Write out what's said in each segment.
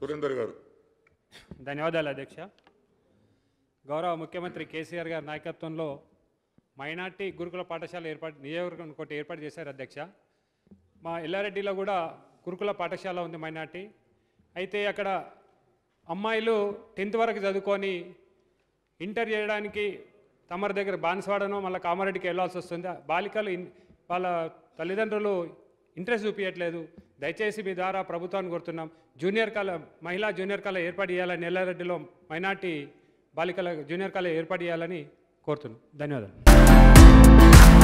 సురేందర్ గారు ధన్యవాదాలు అధ్యక్ష గౌరవ ముఖ్యమంత్రి కేసీఆర్ గారి నాయకత్వంలో మైనార్టీ గురుకుల పాఠశాల ఏర్పాటు నియోజకవర్గం ఒకటి ఏర్పాటు చేశారు అధ్యక్ష మా ఎల్లారెడ్డిలో కూడా గురుకుల పాఠశాల ఉంది మైనార్టీ అయితే అక్కడ అమ్మాయిలు టెన్త్ వరకు చదువుకొని ఇంటర్ చేయడానికి తమరి దగ్గర బాన్స్వాడనో మళ్ళీ కామారెడ్డికి వెళ్ళాల్సి వస్తుంది బాలికలు ఇన్- వాళ్ళ తల్లిదండ్రులు ఇంట్రెస్ట్ చూపించట్లేదు దయచేసి మీ ద్వారా ప్రభుత్వాన్ని కోరుతున్నాం జూనియర్ కాల మహిళా జూనియర్ కాలేజ్ ఏర్పాటు చేయాలని ఎల్లారెడ్డిలో మైనార్టీ బాలికల జూనియర్ కాలేజ్ ఏర్పాటు చేయాలని కోరుతున్నాం ధన్యవాదాలు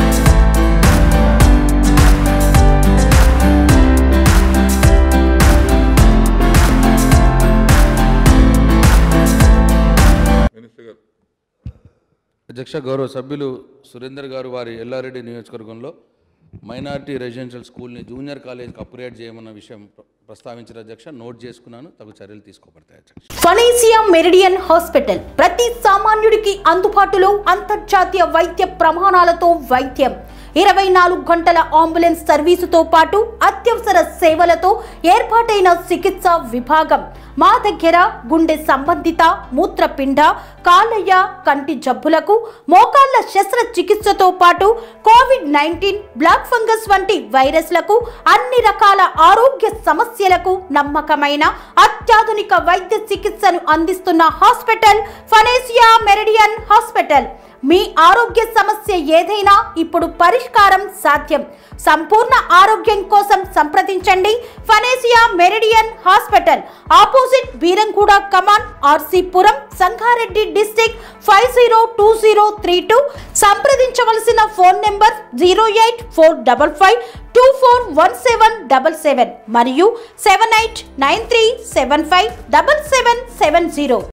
మినిస్టర్ గారు అధ్యక్ష గౌరవ సభ్యులు సురేందర్ గారు వారి ఎల్లారెడ్డి నియోజకవర్గంలో మైనార్టీ రెసిడెన్షియల్ స్కూల్ని జూనియర్ కాలేజ్కి అప్గ్రేడ్ చేయమన్న విషయం ప్ర- ప్రస్తావించిన అధ్యక్ష నోట్ చేసుకున్నాను తగు చర్యలు తీసుకోబడతాయి అధ్యక్ష ఫనేసియా మెరిడియన్ హాస్పిటల్ ప్రతి సామాన్యుడికి అందుబాటులో అంతర్జాతీయ వైద్య ప్రమాణాలతో వైద్యం ఇరవై నాలుగు గంటల అంబులెన్స్ సర్వీసుతో పాటు అత్యవసర సేవలతో ఏర్పాటైన చికిత్సా విభాగం మా దగ్గర గుండె సంబంధిత మూత్రపిండ కాలయ్య కంటి జబ్బులకు మోకాళ్ల శస్త్రచికిత్సతో పాటు కోవిడ్ నైన్టీన్ బ్లాక్ ఫంగస్ వంటి వైరస్లకు అన్ని రకాల ఆరోగ్య సమస్యలకు నమ్మకమైన అత్యాధునిక వైద్య చికిత్సను అందిస్తున్న హాస్పిటల్ ఫనేసియా మెరిడియన్ హాస్పిటల్ మీ ఆరోగ్య సమస్య ఏదైనా ఇప్పుడు పరిష్కారం సాధ్యం సంపూర్ణ ఆరోగ్యం కోసం సంప్రదించండి Panacea Meridian hospital opposite Beeramguda కమాన్ RC Puram Sangareddy district five zero two zero three two సంప్రదించవలసిన phone number zero eight four double five two four one seven double seven మరియు seven eight nine three seven five double seven seven zero